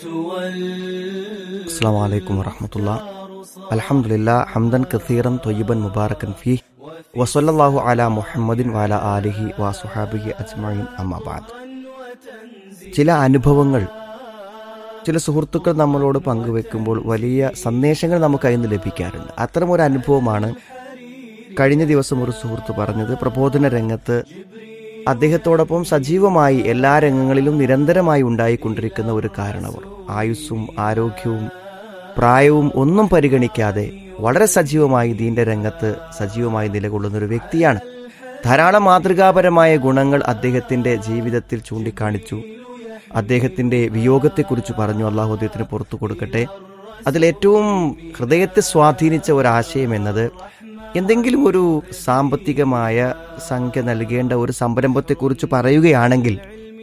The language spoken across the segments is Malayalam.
السلام عليكم ورحمة الله الحمد لله حمدا كثيرا طيبا مباركا فيه وصلى الله على محمد وعلى آله وصحابه أجمعين أما بعد ചില അനുഭവങ്ങൾ ചില സുഹൃത്തുക്കൾ നമ്മളോട് പങ്കുവെക്കുമ്പോൾ വലിയ സന്ദേശങ്ങൾ നമുക്ക് അതിൽ നിന്ന് ലഭിക്കാറുണ്ട് അത്തരമൊരു അനുഭവമാണ് കഴിഞ്ഞ ദിവസം ഒരു സുഹൃത്ത് പറഞ്ഞത് പ്രബോധന രംഗത്ത് അദ്ദേഹത്തോടൊപ്പം സജീവമായി എല്ലാ രംഗങ്ങളിലും നിരന്തരമായി ഉണ്ടായിക്കൊണ്ടിരിക്കുന്ന ഒരു കാരണവർ ആയുസ്സും ആരോഗ്യവും പ്രായവും ഒന്നും പരിഗണിക്കാതെ വളരെ സജീവമായി ദീന്റെ രംഗത്ത് സജീവമായി നിലകൊള്ളുന്ന ഒരു വ്യക്തിയാണ് ധാരാളം മാതൃകാപരമായ ഗുണങ്ങൾ അദ്ദേഹത്തിന്റെ ജീവിതത്തിൽ ചൂണ്ടിക്കാണിച്ചു അദ്ദേഹത്തിന്റെ വിയോഗത്തെക്കുറിച്ച് പറഞ്ഞു അള്ളാഹു അദ്ദേഹത്തിന് പുറത്തു കൊടുക്കട്ടെ അതിലേറ്റവും ഹൃദയത്തെ സ്വാധീനിച്ച ഒരാശയം എന്നത് എന്തെങ്കിലും ഒരു സാമ്പത്തികമായ സംഖ്യ നൽകേണ്ട ഒരു സംരംഭത്തെക്കുറിച്ച് പറയുകയാണെങ്കിൽ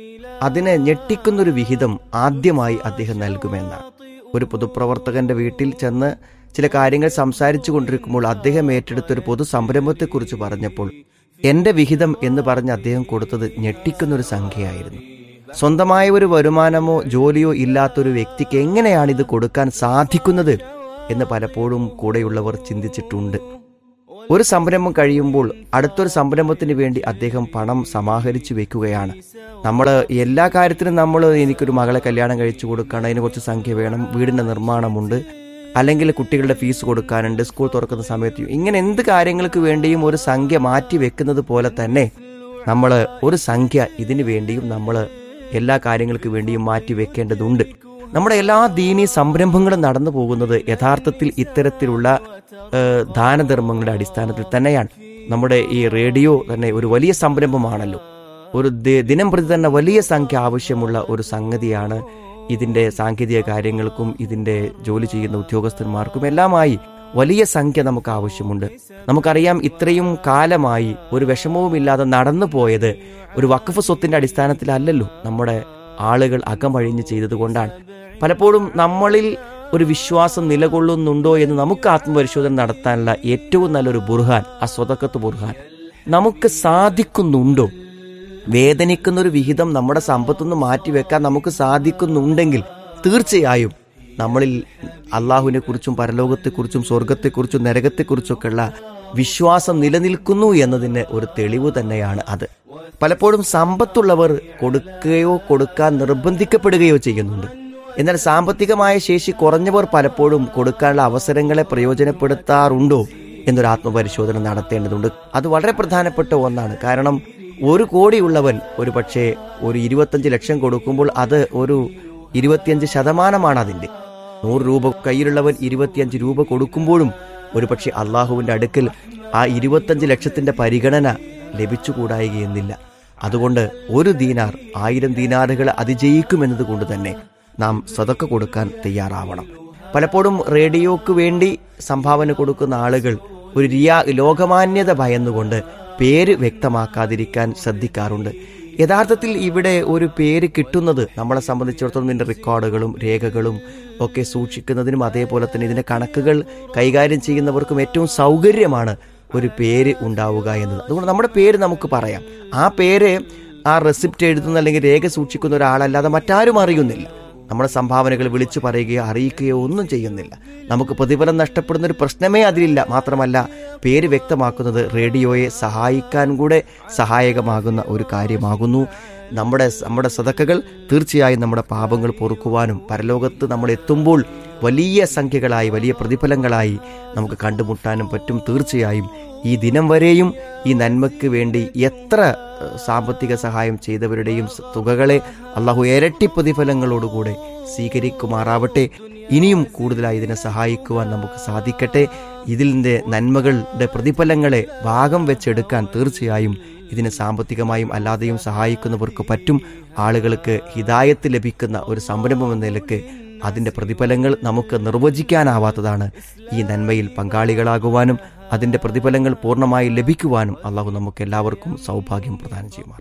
അതിനെ ഞെട്ടിക്കുന്നൊരു വിഹിതം ആദ്യമായി അദ്ദേഹം നൽകുമെന്നാണ് ഒരു പൊതുപ്രവർത്തകന്റെ വീട്ടിൽ ചെന്ന് ചില കാര്യങ്ങൾ സംസാരിച്ചു കൊണ്ടിരിക്കുമ്പോൾ അദ്ദേഹം ഏറ്റെടുത്ത ഒരു പൊതു സംരംഭത്തെക്കുറിച്ച് പറഞ്ഞപ്പോൾ എന്റെ വിഹിതം എന്ന് പറഞ്ഞ് അദ്ദേഹം കൊടുത്തത് ഞെട്ടിക്കുന്നൊരു സംഖ്യയായിരുന്നു സ്വന്തമായ ഒരു വരുമാനമോ ജോലിയോ ഇല്ലാത്തൊരു വ്യക്തിക്ക് എങ്ങനെയാണ് ഇത് കൊടുക്കാൻ സാധിക്കുന്നത് എന്ന് പലപ്പോഴും കൂടെയുള്ളവർ ചിന്തിച്ചിട്ടുണ്ട് ഒരു സംരംഭം കഴിയുമ്പോൾ അടുത്തൊരു സംരംഭത്തിന് വേണ്ടി അദ്ദേഹം പണം സമാഹരിച്ചു വെക്കുകയാണ് നമ്മൾ എല്ലാ കാര്യത്തിനും നമ്മൾ എനിക്കൊരു മകളെ കല്യാണം കഴിച്ചു കൊടുക്കണം അതിന് കുറച്ച് സംഖ്യ വേണം വീടിന്റെ നിർമ്മാണമുണ്ട് അല്ലെങ്കിൽ കുട്ടികളുടെ ഫീസ് കൊടുക്കാനുണ്ട് സ്കൂൾ തുറക്കുന്ന സമയത്ത് ഇങ്ങനെ എന്ത് കാര്യങ്ങൾക്ക് വേണ്ടിയും ഒരു സംഖ്യ മാറ്റി വെക്കുന്നത് പോലെ തന്നെ നമ്മൾ ഒരു സംഖ്യ ഇതിനു വേണ്ടിയും നമ്മൾ എല്ലാ കാര്യങ്ങൾക്ക് വേണ്ടിയും മാറ്റി വെക്കേണ്ടതുണ്ട് നമ്മുടെ എല്ലാ ദീനീ സംരംഭങ്ങളും നടന്നു പോകുന്നത് യഥാർത്ഥത്തിൽ ഇത്തരത്തിലുള്ള ഏഹ്, ദാനധർമ്മങ്ങളുടെ അടിസ്ഥാനത്തിൽ തന്നെയാണ് നമ്മുടെ ഈ റേഡിയോ തന്നെ ഒരു വലിയ സംരംഭമാണല്ലോ ഒരു ദി- ദിനം പ്രതി തന്നെ വലിയ സംഖ്യ ആവശ്യമുള്ള ഒരു സംഗതിയാണ് ഇതിന്റെ സാങ്കേതിക കാര്യങ്ങൾക്കും ഇതിന്റെ ജോലി ചെയ്യുന്ന ഉദ്യോഗസ്ഥന്മാർക്കും എല്ലാമായി വലിയ സംഖ്യ നമുക്ക് ആവശ്യമുണ്ട് നമുക്കറിയാം ഇത്രയും കാലമായി ഒരു വിഷമവുമില്ലാതെ നടന്നു പോയത് ഒരു വഖഫ് സ്വത്തിന്റെ അടിസ്ഥാനത്തിലല്ലല്ലോ നമ്മുടെ ആളുകൾ അകമഴിഞ്ഞ് ചെയ്തതുകൊണ്ടാണ് പലപ്പോഴും നമ്മളിൽ ഒരു വിശ്വാസം നിലകൊള്ളുന്നുണ്ടോ എന്ന് നമുക്ക് ആത്മപരിശോധന നടത്താനുള്ള ഏറ്റവും നല്ലൊരു ബുർഹാൻ ആ സ്വതക്കത്ത് ബുർഹാൻ നമുക്ക് സാധിക്കുന്നുണ്ടോ വേദനിക്കുന്ന ഒരു വിഹിതം നമ്മുടെ സമ്പത്തുനിന്ന് മാറ്റിവെക്കാൻ നമുക്ക് സാധിക്കുന്നുണ്ടെങ്കിൽ തീർച്ചയായും നമ്മളിൽ അള്ളാഹുവിനെ കുറിച്ചും പരലോകത്തെക്കുറിച്ചും സ്വർഗത്തെക്കുറിച്ചും നരകത്തെക്കുറിച്ചൊക്കെയുള്ള വിശ്വാസം നിലനിൽക്കുന്നു എന്നതിന് ഒരു തെളിവ് തന്നെയാണ് അത് പലപ്പോഴും സമ്പത്തുള്ളവർ കൊടുക്കുകയോ കൊടുക്കാൻ നിർബന്ധിക്കപ്പെടുകയോ ചെയ്യുന്നുണ്ട് എന്നാൽ സാമ്പത്തികമായ ശേഷി കുറഞ്ഞവർ പലപ്പോഴും കൊടുക്കാനുള്ള അവസരങ്ങളെ പ്രയോജനപ്പെടുത്താറുണ്ടോ എന്നൊരു ആത്മപരിശോധന നടത്തേണ്ടതുണ്ട് അത് വളരെ പ്രധാനപ്പെട്ട ഒന്നാണ് കാരണം ഒരു കോടിയുള്ളവൻ ഒരു പക്ഷേ ഒരു ഇരുപത്തഞ്ച് ലക്ഷം കൊടുക്കുമ്പോൾ അത് ഒരു ഇരുപത്തിയഞ്ച് ശതമാനമാണ് അതിന്റെ നൂറ് രൂപ കയ്യിലുള്ളവൻ ഇരുപത്തിയഞ്ച് രൂപ കൊടുക്കുമ്പോഴും ഒരുപക്ഷെ അള്ളാഹുവിന്റെ അടുക്കൽ ആ ഇരുപത്തഞ്ച് ലക്ഷത്തിന്റെ പരിഗണന ലഭിച്ചുകൂടായികയെന്നില്ല അതുകൊണ്ട് ഒരു ദീനാർ ആയിരം ദീനാറുകൾ അതിജയിക്കുമെന്നത് കൊണ്ട് തന്നെ നാം സതക്ക കൊടുക്കാൻ തയ്യാറാവണം പലപ്പോഴും റേഡിയോക്ക് വേണ്ടി സംഭാവന കൊടുക്കുന്ന ആളുകൾ ഒരു റിയാ ലോകമാന്യത ഭയന്നുകൊണ്ട് പേര് വ്യക്തമാക്കാതിരിക്കാൻ ശ്രദ്ധിക്കാറുണ്ട് യഥാർത്ഥത്തിൽ ഇവിടെ ഒരു പേര് കിട്ടുന്നത് നമ്മളെ സംബന്ധിച്ചിടത്തോളം ഇതിന്റെ റെക്കോർഡുകളും രേഖകളും ഒക്കെ സൂക്ഷിക്കുന്നതിനും അതേപോലെ തന്നെ ഇതിന്റെ കണക്കുകൾ കൈകാര്യം ചെയ്യുന്നവർക്കും ഏറ്റവും സൗകര്യമാണ് ഒരു പേര് ഉണ്ടാവുക എന്നത് അതുകൊണ്ട് നമ്മുടെ പേര് നമുക്ക് പറയാം ആ പേര് ആ റെസിപ്റ്റ് എഴുതുന്ന അല്ലെങ്കിൽ രേഖ സൂക്ഷിക്കുന്ന ഒരാളല്ലാതെ മറ്റാരും അറിയുന്നില്ല നമ്മുടെ സംഭാവനകൾ വിളിച്ചു പറയുകയോ അറിയിക്കുകയോ ഒന്നും ചെയ്യുന്നില്ല നമുക്ക് പ്രതിഫലം നഷ്ടപ്പെടുന്ന ഒരു പ്രശ്നമേ അതിലില്ല മാത്രമല്ല പേര് വ്യക്തമാക്കുന്നത് റേഡിയോയെ സഹായിക്കാൻ കൂടെ സഹായകമാകുന്ന ഒരു കാര്യമാകുന്നു നമ്മുടെ നമ്മുടെ സതക്കകൾ തീർച്ചയായും നമ്മുടെ പാപങ്ങൾ പൊറുക്കുവാനും പരലോകത്ത് നമ്മൾ എത്തുമ്പോൾ വലിയ സംഖ്യകളായി വലിയ പ്രതിഫലങ്ങളായി നമുക്ക് കണ്ടുമുട്ടാനും പറ്റും തീർച്ചയായും ഈ ദിനം വരെയും ഈ നന്മയ്ക്ക് വേണ്ടി എത്ര ഏഹ്, സാമ്പത്തിക സഹായം ചെയ്തവരുടെയും സ- തുകകളെ അള്ളാഹു ഇരട്ടി പ്രതിഫലങ്ങളോടുകൂടെ സ്വീകരിക്കുമാറാവട്ടെ ഇനിയും കൂടുതലായി ഇതിനെ സഹായിക്കുവാൻ നമുക്ക് സാധിക്കട്ടെ ഇതിൻ്റെ നന്മകളുടെ പ്രതിഫലങ്ങളെ ഭാഗം വെച്ചെടുക്കാൻ തീർച്ചയായും ഇതിന് സാമ്പത്തികമായും അല്ലാതെയും സഹായിക്കുന്നവർക്ക് പറ്റും ആളുകൾക്ക് ഹിതായത്ത് ലഭിക്കുന്ന ഒരു സംരംഭം എന്ന നിലക്ക് അതിന്റെ പ്രതിഫലങ്ങൾ നമുക്ക് നിർവചിക്കാനാവാത്തതാണ് ഈ നന്മയിൽ പങ്കാളികളാകുവാനും അതിന്റെ പ്രതിഫലങ്ങൾ പൂർണ്ണമായി ലഭിക്കുവാനും അള്ളാഹു നമുക്ക് എല്ലാവർക്കും സൗഭാഗ്യം പ്രദാനം ചെയ്യുമാറാം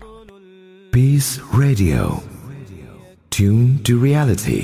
Peace Radio. Tune to reality.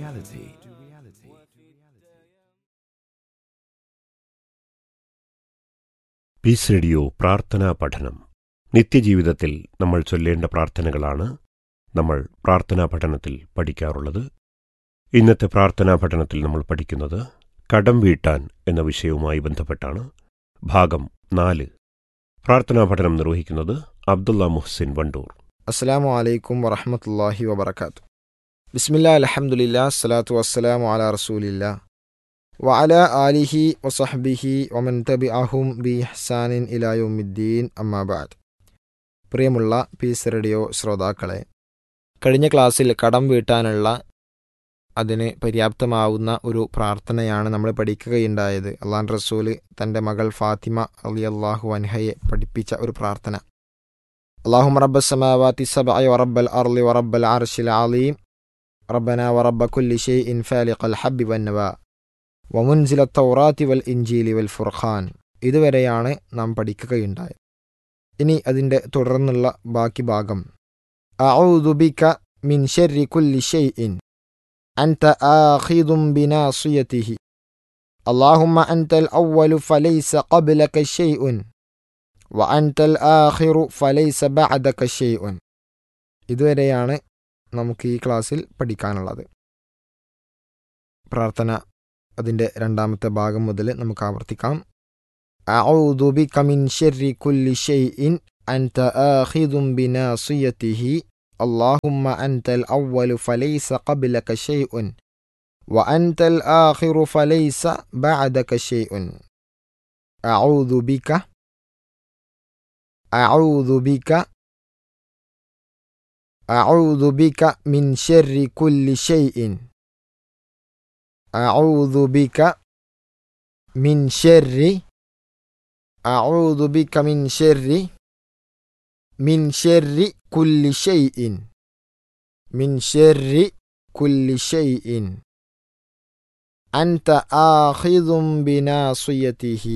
Peace radio പ്രാർത്ഥനാ പഠനം നിത്യജീവിതത്തിൽ നമ്മൾ ചൊല്ലേണ്ട പ്രാർത്ഥനകളാണ് നമ്മൾ പ്രാർത്ഥനാ പഠനത്തിൽ പഠിക്കാറുള്ളത് ഇന്നത്തെ പ്രാർത്ഥനാ പഠനത്തിൽ നമ്മൾ പഠിക്കുന്നത് കടം വീട്ടാൻ എന്ന വിഷയവുമായി ബന്ധപ്പെട്ടാണ് ഭാഗം നാല് പ്രാർത്ഥനാ പഠനം നിർവഹിക്കുന്നത് അബ്ദുള്ള മുഹ്സിൻ വണ്ടൂർ അസ്സലാമു അലൈക്കും വറഹമത്തല്ലാഹി വബർക്കാത്തു ബിസ്മില്ലാ അലഹമുല്ല അസ്സലാത്തു വസ്സലാമു അല റസൂലില്ല വഅല ആലിഹി വസഹ്ബിഹി വമൻ തബി അഹും ബി ഹസാനിൻ ഇലായുമിദ്ദീൻ അമ്മാബാദ് പ്രിയമുള്ള പീസ് റേഡിയോ ശ്രോതാക്കളെ കഴിഞ്ഞ ക്ലാസ്സിൽ കടം വീട്ടാനുള്ള അതിന് പര്യാപ്തമാവുന്ന ഒരു പ്രാർത്ഥനയാണ് നമ്മൾ പഠിക്കുകയുണ്ടായത് അള്ളാൻ റസൂല് തൻ്റെ മകൾ ഫാത്തിമ അലി അള്ളാഹു അൻഹയെ പഠിപ്പിച്ച ഒരു പ്രാർത്ഥന اللهم رب السماوات السبع ورب الأرض ورب العرش العظيم ربنا ورب كل شيء فالق الحب والنوى ومنزل التوراة والإنجيل والفرقان ഇതുവരെയാണ് നാം പഠിക്കുകയുണ്ടായത് ഇനി അതിൻ്റെ തുടർന്നുള്ള ബാക്കി ഭാഗം أعوذ بك من شر كل شيء أنت آخذ بناصيته اللهم أنت الأول فليس قبلك شيء وأنت الآخر فليس بعدك شيء ഇതുവരെയാണ് നമുക്ക് ഈ ക്ലാസ്സിൽ പഠിക്കാനുള്ളത് പ്രാർത്ഥന അതിൻ്റെ രണ്ടാമത്തെ ഭാഗം മുതൽ നമുക്ക് ആവർത്തിക്കാം أعوذ بك من شر كل شيء أنت آخذ بناصيته اللهم أنت الأول فليس قبلك شيء وأنت الآخر فليس بعدك شيء أعوذ بك أعوذ بك أعوذ بك من شر كل شيء أعوذ بك من شر أعوذ بك من شر من شر كل شيء من شر كل شيء أنت آخذ بناصيته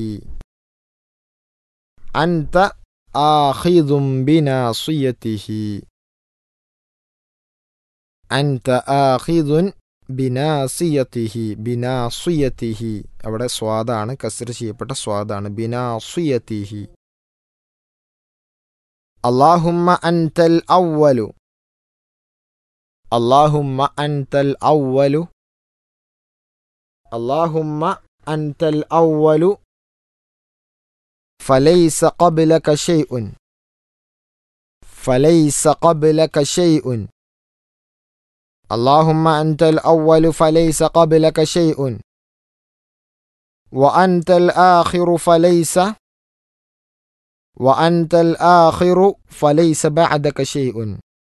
أنت آخذ بناصيته أنت آخذ ബിനാസിയത്തിഹി ബിനാസിയത്തിഹി അവിടെ സ്വാദാണ് കസർ ചെയ്യപ്പെട്ട സ്വാദാണ് ബിനാസിയത്തിഹി അള്ളാഹുമ്മ അൻതൽ ഔവലു അള്ളാഹുമ്മ അൻതൽ ഔവലു അള്ളാഹുമ്മ അൻതൽ ഔവലു فليس قبلك شيء فليس قبلك شيء اللهم أنت الأول فليس قبلك شيء وأنت الآخر فليس وأنت الآخر فليس بعدك شيء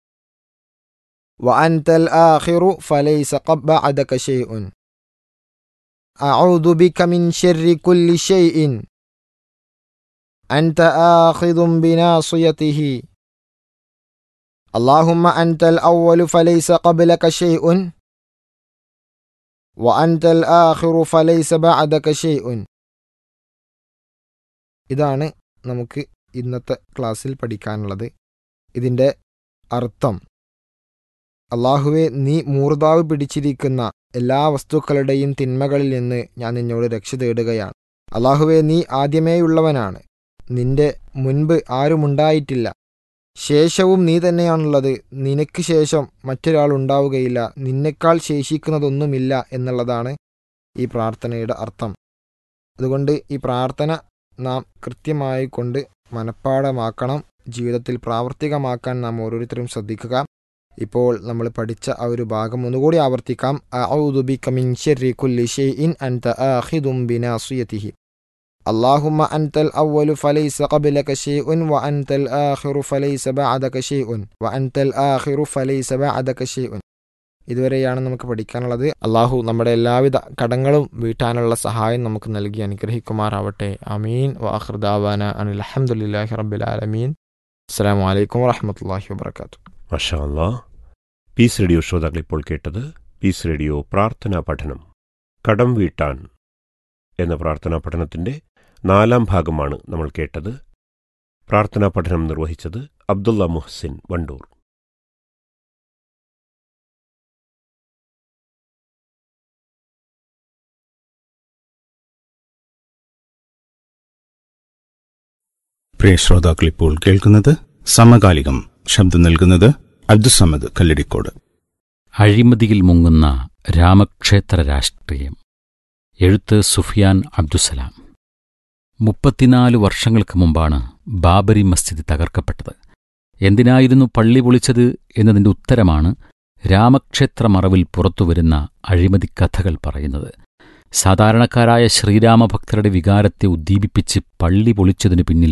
وأنت الآخر فليس قب بعدك شيء أعوذ بك من شر كل شيء أنت آخذ بناصيته اللهم أنت الأول فليس قبلك شيء وأنت الآخر فليس بعدك شيء ഇതാണ് നമുക്ക് ഇന്നത്തെ ക്ലാസ്സിൽ പഠിക്കാനുള്ളത് ഇതിൻ്റെ അർത്ഥം അള്ളാഹുവെ നീ മൂർധാവ് പിടിച്ചിരിക്കുന്ന എല്ലാ വസ്തുക്കളുടെയും തിന്മകളിൽ നിന്ന് ഞാൻ നിന്നോട് രക്ഷ തേടുകയാണ് അള്ളാഹുവെ നീ ആദ്യമേയുള്ളവനാണ് നിന്റെ മുൻപ് ആരുമുണ്ടായിട്ടില്ല ശേഷവും നീ തന്നെയാണുള്ളത് നിനക്ക് ശേഷം മറ്റൊരാൾ ഉണ്ടാവുകയില്ല നിന്നേക്കാൾ ശേഷിക്കുന്നതൊന്നുമില്ല എന്നുള്ളതാണ് ഈ പ്രാർത്ഥനയുടെ അർത്ഥം അതുകൊണ്ട് ഈ പ്രാർത്ഥന നാം കൃത്യമായി കൊണ്ട് മനഃപ്പാടമാക്കണം ജീവിതത്തിൽ പ്രാവർത്തികമാക്കാൻ നാം ഓരോരുത്തരും ശ്രദ്ധിക്കുക ഇപ്പോൾ നമ്മൾ പഠിച്ച ആ ഒരു ഭാഗം ഒന്നുകൂടി ആവർത്തിക്കാം അഊദു ബിക മിൻ ശർരി കുല്ലി ഷൈഇൻ അൻത ആഖിദും ബിനാസിയതിഹി اللهم أنت الأول فليس قبلك شيء وأنت الآخر فليس بعدك شيء وأنت الآخر فليس بعدك شيء ഇതുവരെയാണ് നമുക്ക് പഠിക്കാനുള്ളത് അള്ളാഹു നമ്മുടെ എല്ലാവിധ കടങ്ങളും വീട്ടാനുള്ള സഹായം നമുക്ക് നൽകി അനുഗ്രഹിക്കുമാറാവട്ടെ അമീൻ വാഹൃദാവാന അനിൽ അഹമ്മദില്ലാഹി റബ്ബിൽ ആലമീൻ അസ്സാം വലൈക്കും വാഹമത്തല്ലാഹി വാബർക്കാത്തു മഷാ അല്ലാ പീസ് റേഡിയോ ശ്രോതാക്കൾ ഇപ്പോൾ കേട്ടത് പീസ് റേഡിയോ പ്രാർത്ഥനാ പഠനം കടം വീട്ടാൻ എന്ന പ്രാർത്ഥനാ പഠനത്തിന്റെ നാലാം ഭാഗമാണ് നമ്മൾ കേട്ടത് പ്രാർത്ഥനാ പഠനം നിർവഹിച്ചത് അബ്ദുള്ള മുഹ്സിൻ വണ്ടൂർ പ്രിയ ശ്രോതാക്കൾ ഇപ്പോൾ കേൾക്കുന്നത് സമകാലികം ശബ്ദം നൽകുന്നത് അബ്ദുസമദ് കല്ലടിക്കോട് അഴിമതിയിൽ മുങ്ങുന്ന രാമക്ഷേത്ര രാഷ്ട്രീയം എഴുത്ത് സുഫിയാൻ അബ്ദുസലാം മുപ്പത്തിനാല് വർഷങ്ങൾക്ക് മുമ്പാണ് ബാബരി മസ്ജിദ് തകർക്കപ്പെട്ടത് എന്തിനായിരുന്നു പള്ളി പൊളിച്ചത് എന്നതിന്റെ ഉത്തരമാണ് രാമക്ഷേത്ര മറവിൽ പുറത്തുവരുന്ന അഴിമതിക്കഥകൾ പറയുന്നത് സാധാരണക്കാരായ ശ്രീരാമഭക്തരുടെ വികാരത്തെ ഉദ്ദീപിപ്പിച്ച് പള്ളി പൊളിച്ചതിനു പിന്നിൽ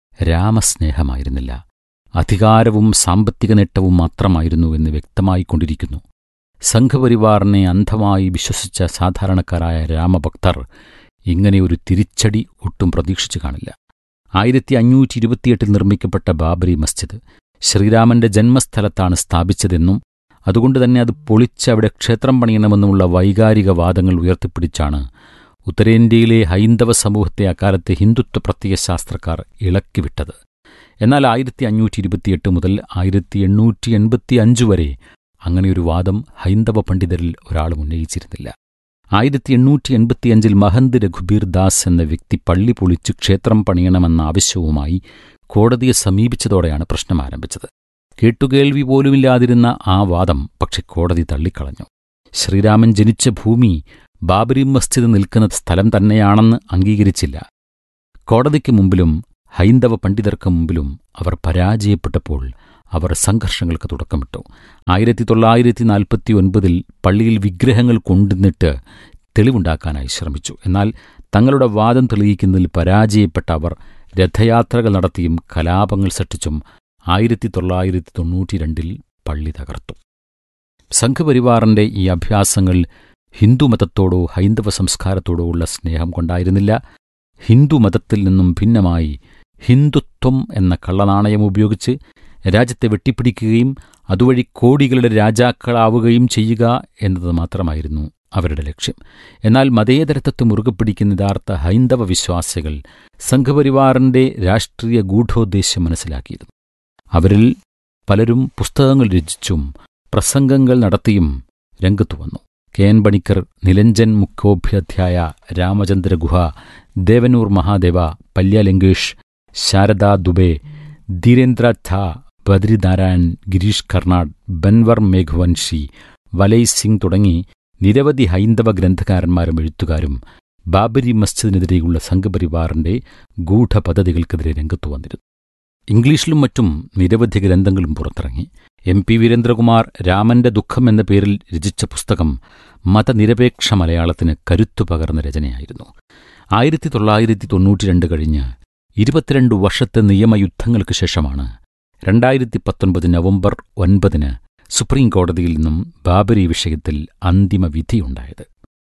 രാമസ്നേഹമായിരുന്നില്ല അധികാരവും സാമ്പത്തിക നേട്ടവും മാത്രമായിരുന്നു എന്ന് വ്യക്തമായിക്കൊണ്ടിരിക്കുന്നു സംഘപരിവാറിനെ അന്ധമായി വിശ്വസിച്ച സാധാരണക്കാരായ രാമഭക്തർ ഇങ്ങനെയൊരു തിരിച്ചടി ഒട്ടും പ്രതീക്ഷിച്ചു കാണില്ല ആയിരത്തി അഞ്ഞൂറ്റി ഇരുപത്തിയെട്ടിൽ നിർമ്മിക്കപ്പെട്ട ബാബരി മസ്ജിദ് ശ്രീരാമന്റെ ജന്മസ്ഥലത്താണ് സ്ഥാപിച്ചതെന്നും അതുകൊണ്ട് തന്നെ അത് പൊളിച്ച് അവിടെ ക്ഷേത്രം പണിയണമെന്നുമുള്ള വൈകാരിക വാദങ്ങൾ ഉയർത്തിപ്പിടിച്ചാണ് ഉത്തരേന്ത്യയിലെ ഹൈന്ദവ സമൂഹത്തെ അക്കാലത്തെ ഹിന്ദുത്വ പ്രത്യയശാസ്ത്രക്കാർ ഇളക്കിവിട്ടത് എന്നാൽ ആയിരത്തി അഞ്ഞൂറ്റി ഇരുപത്തിയെട്ട് മുതൽ ആയിരത്തി എണ്ണൂറ്റി എൺപത്തി അഞ്ച് വരെ അങ്ങനെയൊരു വാദം ഹൈന്ദവ പണ്ഡിതരിൽ ഒരാളും ഉന്നയിച്ചിരുന്നില്ല ആയിരത്തി എണ്ണൂറ്റി എൺപത്തിയഞ്ചിൽ മഹന്ത് രഘുബീർ ദാസ് എന്ന വ്യക്തി പള്ളി പൊളിച്ച് ക്ഷേത്രം പണിയണമെന്ന ആവശ്യവുമായി കോടതിയെ സമീപിച്ചതോടെയാണ് പ്രശ്നം ആരംഭിച്ചത് കേട്ടുകേൾവി പോലുമില്ലാതിരുന്ന ആ വാദം പക്ഷെ കോടതി തള്ളിക്കളഞ്ഞു ശ്രീരാമൻ ജനിച്ച ഭൂമി ബാബരി മസ്ജിദ് നിൽക്കുന്ന സ്ഥലം തന്നെയാണെന്ന് അംഗീകരിച്ചില്ല കോടതിക്ക് മുമ്പിലും ഹൈന്ദവ പണ്ഡിതർക്ക് മുമ്പിലും അവർ പരാജയപ്പെട്ടപ്പോൾ അവർ സംഘർഷങ്ങൾക്ക് തുടക്കമിട്ടു ആയിരത്തി തൊള്ളായിരത്തി നാൽപ്പത്തി ഒൻപതിൽ പള്ളിയിൽ വിഗ്രഹങ്ങൾ കൊണ്ടുവന്നിട്ട് തെളിവുണ്ടാക്കാനായി ശ്രമിച്ചു എന്നാൽ തങ്ങളുടെ വാദം തെളിയിക്കുന്നതിൽ പരാജയപ്പെട്ട അവർ രഥയാത്രകൾ നടത്തിയും കലാപങ്ങൾ സൃഷ്ടിച്ചും ആയിരത്തി തൊള്ളായിരത്തി തൊണ്ണൂറ്റിരണ്ടിൽ പള്ളി തകർത്തു സംഘപരിവാറിന്റെ ഈ അഭ്യാസങ്ങൾ ഹിന്ദുമതത്തോടോ ഹൈന്ദവ സംസ്കാരത്തോടോ ഉള്ള സ്നേഹം കൊണ്ടായിരുന്നില്ല ഹിന്ദുമതത്തിൽ നിന്നും ഭിന്നമായി ഹിന്ദുത്വം എന്ന കള്ളനാണയം ഉപയോഗിച്ച് രാജ്യത്തെ വെട്ടിപ്പിടിക്കുകയും അതുവഴി കോടികളുടെ രാജാക്കളാവുകയും ചെയ്യുക എന്നത് മാത്രമായിരുന്നു അവരുടെ ലക്ഷ്യം എന്നാൽ മതേതരത്വത്തെ മുറുകെ പിടിക്കുന്ന യഥാർത്ഥ ഹൈന്ദവ വിശ്വാസികൾ സംഘപരിവാറിന്റെ രാഷ്ട്രീയ ഗൂഢോദ്ദേശ്യം മനസ്സിലാക്കിയിരുന്നു അവരിൽ പലരും പുസ്തകങ്ങൾ രചിച്ചും പ്രസംഗങ്ങൾ നടത്തിയും രംഗത്തു വന്നു കെ എൻ പണിക്കർ നിലഞ്ജൻ മുഖ്യോപാധ്യായ രാമചന്ദ്ര ഗുഹ ദേവനൂർ മഹാദേവ പല്യ ലങ്കേഷ് ശാരദാ ദുബെ ധീരേന്ദ്ര ഝാ ബദ്രി നാരായൺ ഗിരീഷ് കർണാട് ബൻവർ മേഘവൻഷി വലൈ സിംഗ് തുടങ്ങി നിരവധി ഹൈന്ദവ ഗ്രന്ഥകാരന്മാരും എഴുത്തുകാരും ബാബരി മസ്ജിദിനെതിരെയുള്ള സംഘപരിവാറിന്റെ ഗൂഢപദ്ധതികൾക്കെതിരെ രംഗത്തു വന്നിരുന്നു ഇംഗ്ലീഷിലും മറ്റും നിരവധി ഗ്രന്ഥങ്ങളും പുറത്തിറങ്ങി എം പി വീരേന്ദ്രകുമാർ രാമന്റെ ദുഃഖം എന്ന പേരിൽ രചിച്ച പുസ്തകം മതനിരപേക്ഷ മലയാളത്തിന് കരുത്തു പകർന്ന രചനയായിരുന്നു ആയിരത്തി തൊള്ളായിരത്തി തൊണ്ണൂറ്റിരണ്ട് കഴിഞ്ഞ് ഇരുപത്തിരണ്ട് വർഷത്തെ നിയമയുദ്ധങ്ങൾക്ക് ശേഷമാണ് രണ്ടായിരത്തി പത്തൊൻപത് നവംബർ ഒൻപതിന് സുപ്രീം കോടതിയിൽ നിന്നും ബാബരി വിഷയത്തിൽ അന്തിമ വിധിയുണ്ടായത്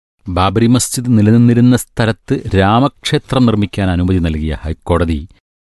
ബാബരി മസ്ജിദ് നിലനിന്നിരുന്ന സ്ഥലത്ത് രാമക്ഷേത്രം നിർമ്മിക്കാൻ അനുമതി നൽകിയ ഹൈക്കോടതി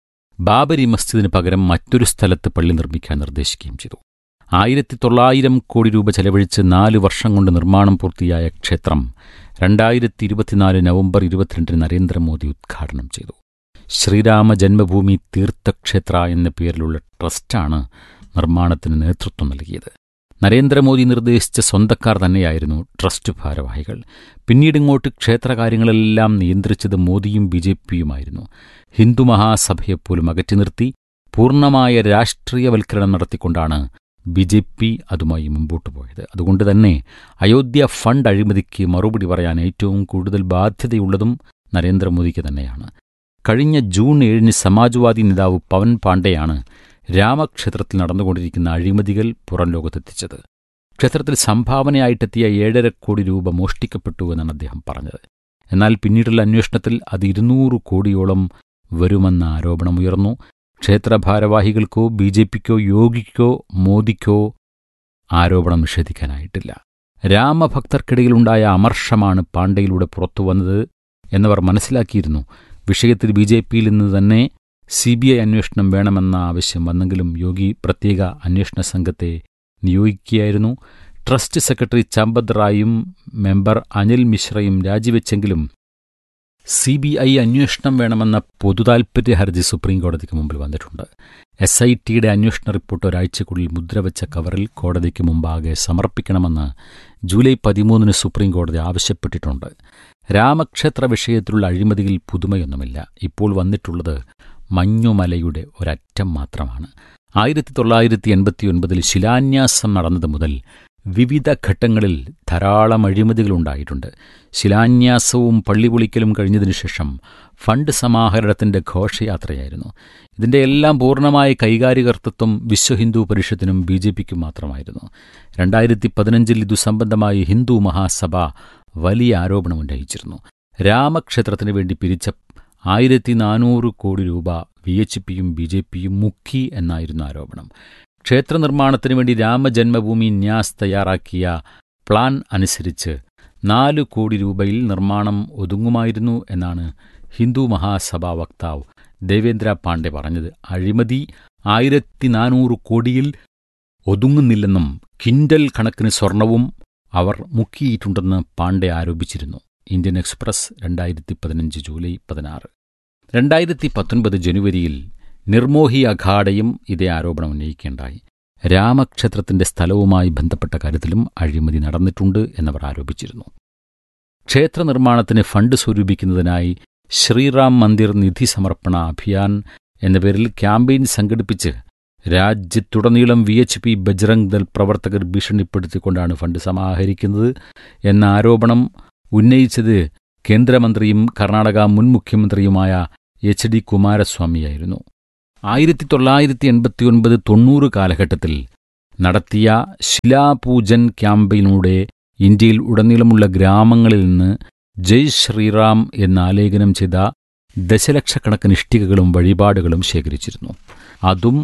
ബാബരി മസ്ജിദിന് പകരം മറ്റൊരു സ്ഥലത്ത് പള്ളി നിർമ്മിക്കാൻ നിർദ്ദേശിക്കുകയും ചെയ്തു ആയിരത്തി തൊള്ളായിരം കോടി രൂപ ചെലവഴിച്ച് നാല് വർഷം കൊണ്ട് നിർമ്മാണം പൂർത്തിയായ ക്ഷേത്രം രണ്ടായിരത്തി ഇരുപത്തിനാല് നവംബർ ഇരുപത്തിരണ്ടിന് നരേന്ദ്രമോദി ഉദ്ഘാടനം ചെയ്തു ശ്രീരാമ ജന്മഭൂമി തീർത്ഥക്ഷേത്ര എന്ന പേരിലുള്ള ട്രസ്റ്റാണ് നിർമ്മാണത്തിന് നേതൃത്വം നൽകിയത് നരേന്ദ്രമോദി നിർദ്ദേശിച്ച സ്വന്തക്കാർ തന്നെയായിരുന്നു ട്രസ്റ്റ് ഭാരവാഹികൾ പിന്നീടിങ്ങോട്ട് ക്ഷേത്രകാര്യങ്ങളെല്ലാം നിയന്ത്രിച്ചത് മോദിയും ബി ജെ പിയുമായിരുന്നു ഹിന്ദുമഹാസഭയെപ്പോലും അകറ്റി നിർത്തി പൂർണ്ണമായ രാഷ്ട്രീയവൽക്കരണം നടത്തിക്കൊണ്ടാണ് ബി ജെ പി അതുമായി മുമ്പോട്ടു പോയത് അതുകൊണ്ട് തന്നെ അയോധ്യ ഫണ്ട് അഴിമതിക്ക് മറുപടി പറയാൻ ഏറ്റവും കൂടുതൽ ബാധ്യതയുള്ളതും നരേന്ദ്രമോദിക്ക് തന്നെയാണ് കഴിഞ്ഞ ജൂൺ ഏഴിന് സമാജ്വാദി നേതാവ് പവൻ പാണ്ഡെയാണ് രാമക്ഷേത്രത്തിൽ നടന്നുകൊണ്ടിരിക്കുന്ന അഴിമതികൾ പുറം ലോകത്തെത്തിച്ചത് ക്ഷേത്രത്തിൽ സംഭാവനയായിട്ടെത്തിയ ഏഴര കോടി രൂപ മോഷ്ടിക്കപ്പെട്ടു എന്നാണ് അദ്ദേഹം പറഞ്ഞത് എന്നാൽ പിന്നീടുള്ള അന്വേഷണത്തിൽ അത് ഇരുന്നൂറ് കോടിയോളം വരുമെന്ന ആരോപണമുയർന്നു ക്ഷേത്ര ഭാരവാഹികൾക്കോ ബി ജെ പിക്കോ യോഗിക്കോ മോദിക്കോ ആരോപണം നിഷേധിക്കാനായിട്ടില്ല രാമഭക്തർക്കിടയിലുണ്ടായ അമർഷമാണ് പാണ്ഡയിലൂടെ പുറത്തുവന്നത് എന്നവർ മനസ്സിലാക്കിയിരുന്നു വിഷയത്തിൽ ബി ജെ പിയിൽ നിന്ന് തന്നെ സി ബി ഐ അന്വേഷണം വേണമെന്ന ആവശ്യം വന്നെങ്കിലും യോഗി പ്രത്യേക അന്വേഷണ സംഘത്തെ നിയോഗിക്കുകയായിരുന്നു ട്രസ്റ്റ് സെക്രട്ടറി ചമ്പത് റായും മെമ്പർ അനിൽ മിശ്രയും രാജിവെച്ചെങ്കിലും സി ബി ഐ അന്വേഷണം വേണമെന്ന പൊതുതാൽപര്യ ഹർജി സുപ്രീം കോടതിക്ക് മുമ്പിൽ വന്നിട്ടുണ്ട് എസ് ഐ ടിയുടെ അന്വേഷണ റിപ്പോർട്ട് ഒരാഴ്ചക്കുള്ളിൽ മുദ്രവെച്ച കവറിൽ കോടതിക്ക് മുമ്പാകെ സമർപ്പിക്കണമെന്ന് ജൂലൈ പതിമൂന്നിന് സുപ്രീം കോടതി ആവശ്യപ്പെട്ടിട്ടുണ്ട് രാമക്ഷേത്ര വിഷയത്തിലുള്ള അഴിമതിയിൽ പുതുമയൊന്നുമില്ല ഇപ്പോൾ വന്നിട്ടുള്ളത് മഞ്ഞുമലയുടെ ഒരറ്റം മാത്രമാണ് ആയിരത്തി തൊള്ളായിരത്തി എൺപത്തിയൊൻപതിൽ ശിലാന്യാസം നടന്നത് മുതൽ വിവിധ ഘട്ടങ്ങളിൽ ധാരാളം അഴിമതികളുണ്ടായിട്ടുണ്ട് ശിലാന്യാസവും പള്ളിപൊളിക്കലും കഴിഞ്ഞതിനു ശേഷം ഫണ്ട് സമാഹരണത്തിന്റെ ഘോഷയാത്രയായിരുന്നു ഇതിന്റെ എല്ലാം പൂർണ്ണമായ കൈകാര്യകർത്തൃത്വം വിശ്വഹിന്ദു പരിഷത്തിനും ബി ജെ പിക്കും മാത്രമായിരുന്നു രണ്ടായിരത്തി പതിനഞ്ചിൽ ഇതു സംബന്ധമായി ഹിന്ദു മഹാസഭ വലിയ ആരോപണമുന്നയിച്ചിരുന്നു രാമക്ഷേത്രത്തിന് വേണ്ടി പിരിച്ച ആയിരത്തി നാനൂറ് കോടി രൂപ വി എച്ച് പിയും ബി ജെ പിയും മുക്കി എന്നായിരുന്നു ആരോപണം ക്ഷേത്ര നിർമ്മാണത്തിന് വേണ്ടി രാമജന്മഭൂമി ന്യാസ് തയ്യാറാക്കിയ പ്ലാൻ അനുസരിച്ച് നാല് കോടി രൂപയിൽ നിർമ്മാണം ഒതുങ്ങുമായിരുന്നു എന്നാണ് ഹിന്ദു മഹാസഭാ വക്താവ് ദേവേന്ദ്ര പാണ്ഡെ പറഞ്ഞത് അഴിമതി ആയിരത്തി നാനൂറ് കോടിയിൽ ഒതുങ്ങുന്നില്ലെന്നും കിൻഡൽ കണക്കിന് സ്വർണവും അവർ മുക്കിയിട്ടുണ്ടെന്ന് പാണ്ഡെ ആരോപിച്ചിരുന്നു ഇന്ത്യൻ എക്സ്പ്രസ് രണ്ടായിരത്തി പതിനഞ്ച് ജൂലൈ പതിനാറ് രണ്ടായിരത്തി പത്തൊൻപത് ജനുവരിയിൽ നിർമോഹി അഖാഡയും ഇതേ ആരോപണം ഉന്നയിക്കേണ്ടായി രാമക്ഷേത്രത്തിന്റെ സ്ഥലവുമായി ബന്ധപ്പെട്ട കാര്യത്തിലും അഴിമതി നടന്നിട്ടുണ്ട് എന്നവർ ആരോപിച്ചിരുന്നു ക്ഷേത്ര നിർമ്മാണത്തിന് ഫണ്ട് സ്വരൂപിക്കുന്നതിനായി ശ്രീറാം മന്ദിർ നിധി സമർപ്പണ അഭിയാൻ എന്ന പേരിൽ ക്യാമ്പയിൻ സംഘടിപ്പിച്ച് രാജ്യത്തുടനീളം V H P Bajrang Dal പ്രവർത്തകർ ഭീഷണിപ്പെടുത്തിക്കൊണ്ടാണ് ഫണ്ട് സമാഹരിക്കുന്നത് എന്ന ആരോപണം ഉന്നയിച്ചത് കേന്ദ്രമന്ത്രിയും കർണാടക മുൻ മുഖ്യമന്ത്രിയുമായ എച്ച് ഡി കുമാരസ്വാമിയായിരുന്നു ആയിരത്തി തൊള്ളായിരത്തി എൺപത്തിയൊൻപത് തൊണ്ണൂറ് കാലഘട്ടത്തിൽ നടത്തിയ ശിലാപൂജൻ ക്യാമ്പയിലൂടെ ഇന്ത്യയിൽ ഉടനീളമുള്ള ഗ്രാമങ്ങളിൽ നിന്ന് ജയ് ശ്രീറാം എന്ന് ആലേഖനം ചെയ്ത ദശലക്ഷക്കണക്കിന് ഇഷ്ടികകളും വഴിപാടുകളും ശേഖരിച്ചിരുന്നു അതും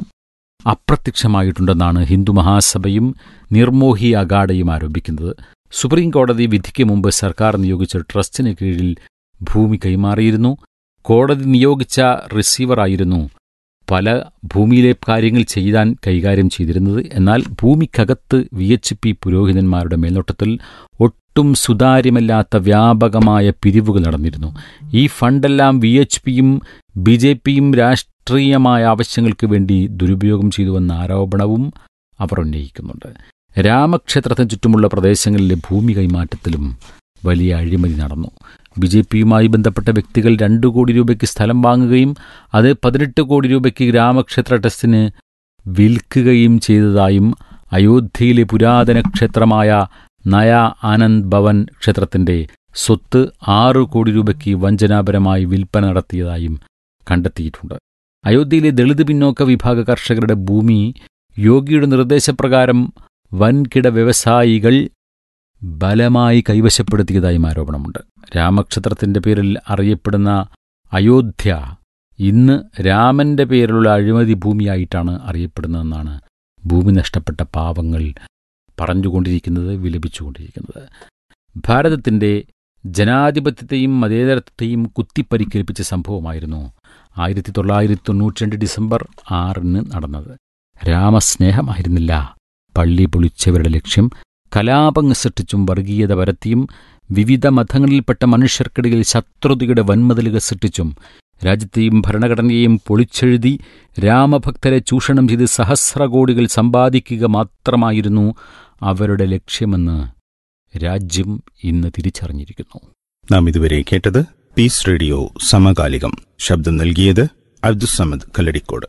അപ്രത്യക്ഷമായിട്ടുണ്ടെന്നാണ് ഹിന്ദു മഹാസഭയും നിർമോഹി അഗാഡയും ആരോപിക്കുന്നത് സുപ്രീം കോടതി വിധിക്ക് മുമ്പ് സർക്കാർ നിയോഗിച്ച ട്രസ്റ്റിന് കീഴിൽ ഭൂമി കൈമാറിയിരുന്നു കോടതി നിയോഗിച്ച റിസീവറായിരുന്നു പല ഭൂമിയിലെ കാര്യങ്ങൾ ചെയ്യാൻ കൈകാര്യം ചെയ്തിരുന്നത് എന്നാൽ ഭൂമിക്കകത്ത് വി എച്ച് പി പുരോഹിതന്മാരുടെ മേൽനോട്ടത്തിൽ ഒട്ടും സുതാര്യമല്ലാത്ത വ്യാപകമായ പിരിവുകൾ നടന്നിരുന്നു ഈ ഫണ്ടെല്ലാം വി എച്ച് പിയും ബി ജെ പിയും രാഷ്ട്രീയമായ ആവശ്യങ്ങൾക്ക് വേണ്ടി ദുരുപയോഗം ചെയ്തുവെന്ന ആരോപണവും അവർ ഉന്നയിക്കുന്നുണ്ട് രാമക്ഷേത്രത്തിന് ചുറ്റുമുള്ള പ്രദേശങ്ങളിലെ ഭൂമി കൈമാറ്റത്തിലും വലിയ അഴിമതി നടന്നു ബി ജെ പിയുമായി ബന്ധപ്പെട്ട വ്യക്തികൾ രണ്ടു കോടി രൂപയ്ക്ക് സ്ഥലം വാങ്ങുകയും അത് പതിനെട്ട് കോടി രൂപയ്ക്ക് രാമക്ഷേത്ര ട്രസ്റ്റിന് വിൽക്കുകയും ചെയ്തതായും അയോധ്യയിലെ പുരാതന ക്ഷേത്രമായ നയ ആനന്ദ് ഭവൻ ക്ഷേത്രത്തിന്റെ സ്വത്ത് ആറു കോടി രൂപയ്ക്ക് വഞ്ചനാപരമായി വിൽപ്പന നടത്തിയതായും കണ്ടെത്തിയിട്ടുണ്ട് അയോധ്യയിലെ ദളിത് പിന്നോക്ക വിഭാഗ കർഷകരുടെ ഭൂമി യോഗിയുടെ നിർദ്ദേശപ്രകാരം വൻകിട വ്യവസായികൾ ബലമായി കൈവശപ്പെടുത്തിയതായും ആരോപണമുണ്ട് രാമക്ഷേത്രത്തിന്റെ പേരിൽ അറിയപ്പെടുന്ന അയോധ്യ ഇന്ന് രാമന്റെ പേരിലുള്ള അഴിമതി ഭൂമിയായിട്ടാണ് അറിയപ്പെടുന്നതെന്നാണ് ഭൂമി നഷ്ടപ്പെട്ട പാവങ്ങൾ പറഞ്ഞുകൊണ്ടിരിക്കുന്നത് വിലപിച്ചുകൊണ്ടിരിക്കുന്നത് ഭാരതത്തിന്റെ ജനാധിപത്യത്തെയും മതേതരത്വത്തെയും കുത്തിപ്പരിക്കേൽപ്പിച്ച സംഭവമായിരുന്നു ആയിരത്തി തൊള്ളായിരത്തി തൊണ്ണൂറ്റിരണ്ട് ഡിസംബർ ആറിന് നടന്നത് രാമസ്നേഹമായിരുന്നില്ല പള്ളി പൊളിച്ചവരുടെ ലക്ഷ്യം കലാപങ്ങൾ സൃഷ്ടിച്ചും വർഗീയത പരത്തിയും വിവിധ മതങ്ങളിൽപ്പെട്ട മനുഷ്യർക്കിടയിൽ ശത്രുതയുടെ വൻമതിലുകൾ സൃഷ്ടിച്ചും രാജ്യത്തെയും ഭരണഘടനയെയും പൊളിച്ചെഴുതി രാമഭക്തരെ ചൂഷണം ചെയ്ത് സഹസ്രകോടികൾ സമ്പാദിക്കുക മാത്രമായിരുന്നു അവരുടെ ലക്ഷ്യമെന്ന് രാജ്യം ഇന്ന് തിരിച്ചറിഞ്ഞിരിക്കുന്നു നാം ഇതുവരെ കേട്ടത് പീസ് റേഡിയോ സമകാലികം ശബ്ദം നൽകിയത് അബ്ദുസമദ് കല്ലടിക്കോട്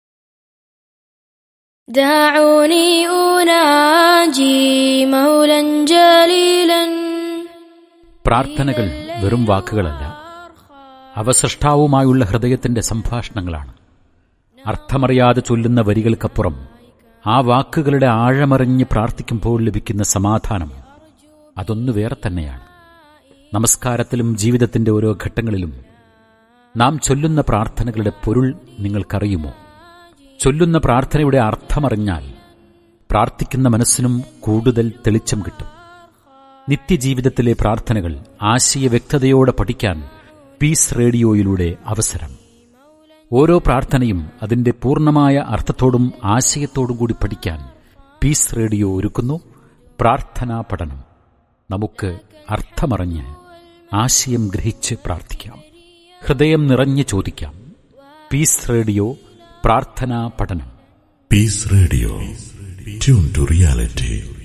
دعوني أناجي مولا جليلا പ്രാർത്ഥനകൾ വെറും വാക്കുകളല്ല അവ സൃഷ്ടാവുമായുള്ള ഹൃദയത്തിന്റെ സംഭാഷണങ്ങളാണ് അർത്ഥമറിയാതെ ചൊല്ലുന്ന വരികൾക്കപ്പുറം ആ വാക്കുകളുടെ ആഴമറിഞ്ഞ് പ്രാർത്ഥിക്കുമ്പോൾ ലഭിക്കുന്ന സമാധാനം അതൊന്നു വേറെ തന്നെയാണ് നമസ്കാരത്തിലും ജീവിതത്തിന്റെ ഓരോ ഘട്ടങ്ങളിലും നാം ചൊല്ലുന്ന പ്രാർത്ഥനകളുടെ പൊരുൾ നിങ്ങൾക്കറിയുമോ ചൊല്ലുന്ന പ്രാർത്ഥനയുടെ അർത്ഥമറിഞ്ഞാൽ പ്രാർത്ഥിക്കുന്ന മനസ്സിനും കൂടുതൽ തെളിച്ചം കിട്ടും നിത്യജീവിതത്തിലെ പ്രാർത്ഥനകൾ ആശയ വ്യക്തതയോടെ പഠിക്കാൻ പീസ് റേഡിയോയിലൂടെ അവസരം ഓരോ പ്രാർത്ഥനയും അതിന്റെ പൂർണ്ണമായ അർത്ഥത്തോടും ആശയത്തോടും കൂടി പഠിക്കാൻ പീസ് റേഡിയോ ഒരുക്കുന്നു പ്രാർത്ഥനാ പഠനം നമുക്ക് അർത്ഥമറിഞ്ഞ് ആശയം ഗ്രഹിച്ച് പ്രാർത്ഥിക്കാം ഹൃദയം നിറഞ്ഞ് ചോദിക്കാം പീസ് റേഡിയോ പ്രാർത്ഥനാ പഠനം Peace Radio. Tune to reality.